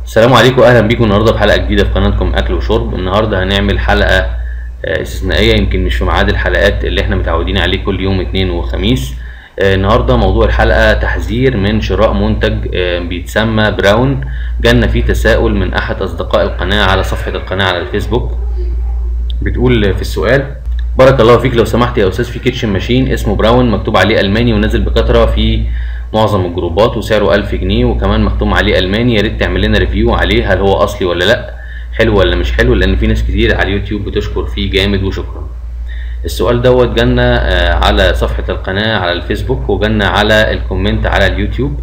السلام عليكم اهلا بيكم النهارده في حلقه جديده في قناتكم اكل وشرب النهارده هنعمل حلقه آه، استثنائيه يمكن مش في ميعاد الحلقات اللي احنا متعودين عليه كل يوم اثنين وخميس آه، النهارده موضوع الحلقه تحذير من شراء منتج آه، بيتسمى براون جالنا فيه تساؤل من احد اصدقاء القناه على صفحه القناه على الفيسبوك بتقول في السؤال بارك الله فيك لو سمحت يا استاذ في كيتشن ماشين اسمه براون مكتوب عليه الماني ونازل بكثره في معظم الجروبات وسعره 1000 جنيه وكمان مختوم عليه الماني يا ريت تعمل لنا ريفيو عليه هل هو اصلي ولا لا حلو ولا مش حلو لان في ناس كتير على اليوتيوب بتشكر فيه جامد وشكرا السؤال دوت جالنا آه، على صفحة القناة على الفيسبوك وجالنا على الكومنت على اليوتيوب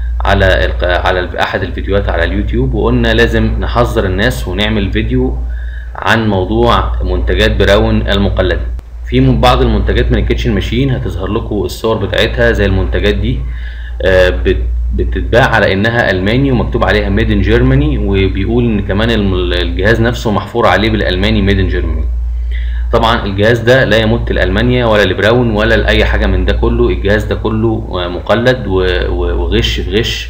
على الق- على احد الفيديوهات على اليوتيوب وقلنا لازم نحذر الناس ونعمل فيديو عن موضوع منتجات براون المقلدة في من بعض المنتجات من الكيتشن ماشين هتظهر لكم الصور بتاعتها زي المنتجات دي آه، بت- بتتباع على انها الماني ومكتوب عليها ميد ان جيرماني وبيقول ان كمان الم- الجهاز نفسه محفور عليه بالالماني ميد ان جيرماني طبعا الجهاز ده لا يمت لالمانيا ولا لبراون ولا لاي حاجه من ده كله الجهاز ده كله آه، مقلد و- و- وغش في غش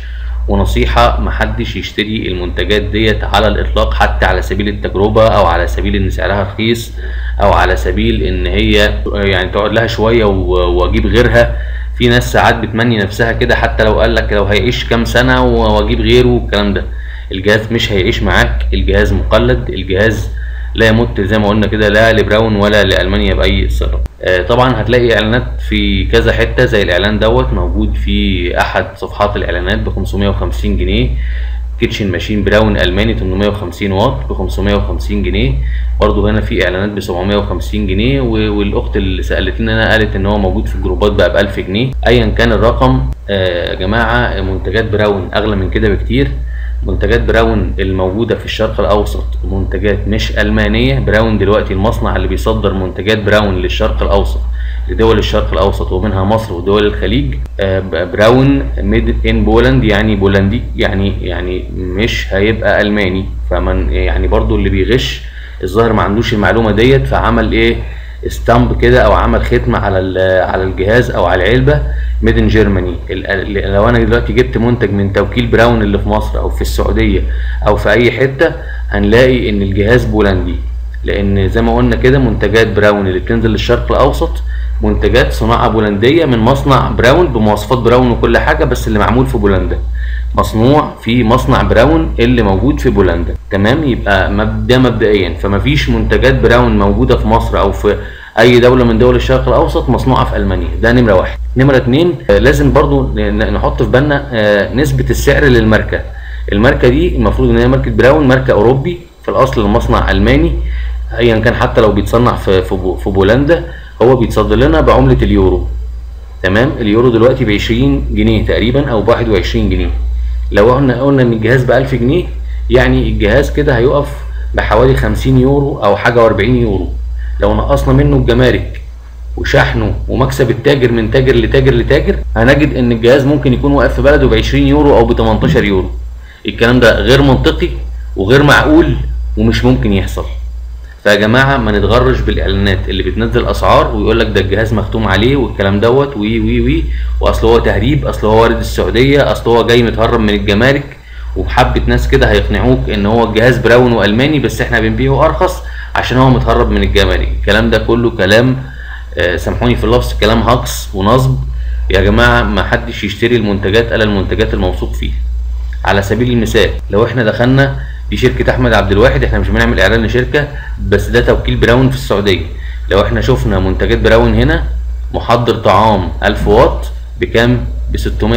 ونصيحة محدش يشتري المنتجات ديت على الإطلاق حتى على سبيل التجربة أو على سبيل إن سعرها رخيص أو على سبيل إن هي يعني تقعد لها شوية و- وأجيب غيرها في ناس ساعات بتمني نفسها كده حتى لو قال لك لو هيعيش كام سنة وأجيب غيره والكلام ده الجهاز مش هيعيش معاك الجهاز مقلد الجهاز لا يمت زي ما قلنا كده لا لبراون ولا لألمانيا بأي صلة آه، طبعا هتلاقي اعلانات في كذا حتة زي الاعلان دوت موجود في احد صفحات الاعلانات ب 550 جنيه كيتشن ماشين براون الماني 850 واط ب 550 جنيه برضو هنا في اعلانات ب 750 جنيه و- والاخت اللي سالتني انا قالت ان هو موجود في الجروبات بقى ب 1000 جنيه ايا كان الرقم آه، يا جماعه منتجات براون اغلى من كده بكتير منتجات براون الموجودة في الشرق الأوسط منتجات مش ألمانية براون دلوقتي المصنع اللي بيصدر منتجات براون للشرق الأوسط لدول الشرق الأوسط ومنها مصر ودول الخليج آه، ب- براون ميد ان بولند يعني بولندي يعني يعني مش هيبقى ألماني فمن يعني برضو اللي بيغش الظاهر ما عندوش المعلومة ديت فعمل ايه استامب كده او عمل ختمه على ال- على الجهاز او على العلبه ميد ان جيرماني لو انا دلوقتي جبت منتج من توكيل براون اللي في مصر او في السعوديه او في اي حته هنلاقي ان الجهاز بولندي لان زي ما قلنا كده منتجات براون اللي بتنزل للشرق الاوسط منتجات صناعه بولنديه من مصنع براون بمواصفات براون وكل حاجه بس اللي معمول في بولندا مصنوع في مصنع براون اللي موجود في بولندا تمام يبقى مب- ده مبدئيا فمفيش منتجات براون موجوده في مصر او في اي دوله من دول الشرق الاوسط مصنوعه في المانيا ده نمره واحد نمره اتنين آه، لازم برضو ن- نحط في بالنا آه، نسبه السعر للماركه الماركه دي المفروض ان هي ماركه براون ماركه اوروبي في الاصل المصنع الماني ايا كان حتى لو بيتصنع في في بو- في بولندا هو بيتصدر لنا بعمله اليورو تمام اليورو دلوقتي ب 20 جنيه تقريبا او ب 21 جنيه لو احنا قلنا ان الجهاز ب 1000 جنيه يعني الجهاز كده هيقف بحوالي 50 يورو او حاجه و40 يورو لو نقصنا منه الجمارك وشحنه ومكسب التاجر من تاجر لتاجر لتاجر هنجد ان الجهاز ممكن يكون واقف في بلده ب 20 يورو او ب 18 يورو الكلام ده غير منطقي وغير معقول ومش ممكن يحصل فيا جماعه ما نتغرش بالاعلانات اللي بتنزل اسعار ويقول لك ده الجهاز مختوم عليه والكلام دوت وي وي وي واصل هو تهريب اصل هو وارد السعوديه اصل هو جاي متهرب من الجمارك وبحبه ناس كده هيقنعوك ان هو الجهاز براون والماني بس احنا بنبيعه ارخص عشان هو متهرب من الجمارك الكلام ده كله كلام آه، سامحوني في اللفظ كلام هجص ونصب يا جماعه ما حدش يشتري المنتجات الا المنتجات الموثوق فيها على سبيل المثال لو احنا دخلنا في شركة احمد عبد الواحد احنا مش بنعمل اعلان لشركة بس ده توكيل براون في السعودية لو احنا شفنا منتجات براون هنا محضر طعام 1000 واط بكام ب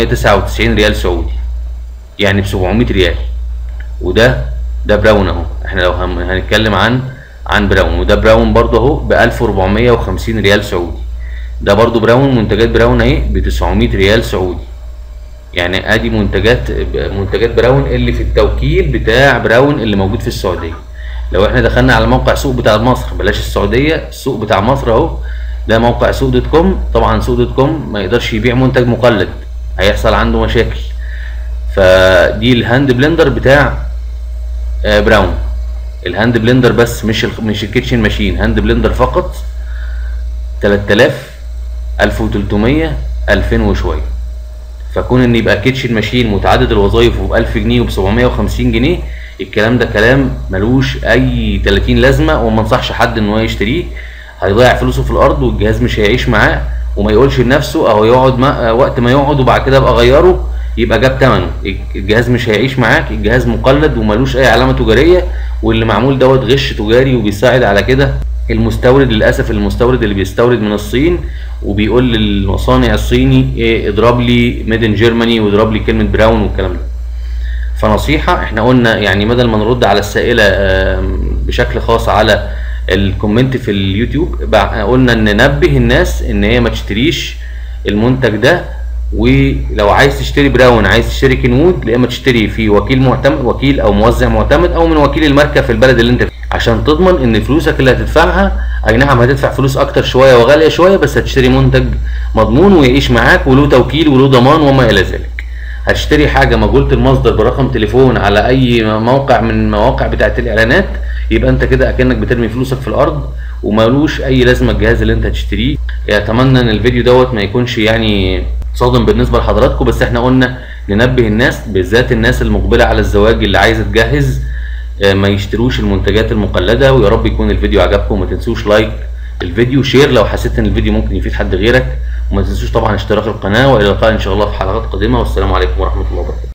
699 ريال سعودي يعني ب 700 ريال وده ده براون اهو احنا لو هم- هنتكلم عن عن براون وده براون برضه اهو ب 1450 ريال سعودي ده برضه براون منتجات براون اهي ب 900 ريال سعودي يعني ادي منتجات منتجات براون اللي في التوكيل بتاع براون اللي موجود في السعوديه لو احنا دخلنا على موقع سوق بتاع مصر بلاش السعوديه السوق بتاع مصر اهو ده موقع سوق دوت كوم طبعا سوق دوت كوم ما يقدرش يبيع منتج مقلد هيحصل عنده مشاكل فدي الهاند بلندر بتاع آه، براون الهاند بلندر بس مش ال مش الكيتشن ماشين هاند بلندر فقط 3000 1300 2000 وشويه فكون ان يبقى كيتشن ماشين متعدد الوظائف وب 1000 جنيه وب 750 جنيه الكلام ده كلام ملوش اي 30 لازمه وما انصحش حد ان هو يشتريه هيضيع فلوسه في الارض والجهاز مش هيعيش معاه وما يقولش لنفسه او يقعد ما وقت ما يقعد وبعد كده ابقى اغيره يبقى جاب ثمنه الجهاز مش هيعيش معاك الجهاز مقلد وملوش اي علامه تجاريه واللي معمول دوت غش تجاري وبيساعد على كده المستورد للاسف المستورد اللي بيستورد من الصين وبيقول للمصانع الصيني إيه اضرب لي ميد ان جيرماني واضرب لي كلمه براون والكلام ده فنصيحه احنا قلنا يعني بدل ما نرد على السائله بشكل خاص على الكومنت في اليوتيوب قلنا ان ننبه الناس ان هي ما تشتريش المنتج ده ولو عايز تشتري براون عايز تشتري كنوود يا اما تشتري في وكيل معتمد وكيل او موزع معتمد او من وكيل الماركه في البلد اللي انت فيه عشان تضمن ان فلوسك اللي هتدفعها اي نعم هتدفع فلوس اكتر شويه وغاليه شويه بس هتشتري منتج مضمون ويعيش معاك وله توكيل وله ضمان وما الى ذلك هتشتري حاجه مجهوله المصدر برقم تليفون على اي موقع من المواقع بتاعه الاعلانات يبقى انت كده اكنك بترمي فلوسك في الارض ومالوش اي لازمه الجهاز اللي انت هتشتريه اتمنى ان الفيديو دوت ما يكونش يعني صادم بالنسبه لحضراتكم بس احنا قلنا ننبه الناس بالذات الناس المقبله على الزواج اللي عايزه تجهز ما يشتروش المنتجات المقلده ويا رب يكون الفيديو عجبكم وما تنسوش لايك الفيديو شير لو حسيت ان الفيديو ممكن يفيد حد غيرك وما تنسوش طبعا اشتراك القناه والى اللقاء ان شاء الله في حلقات قادمه والسلام عليكم ورحمه الله وبركاته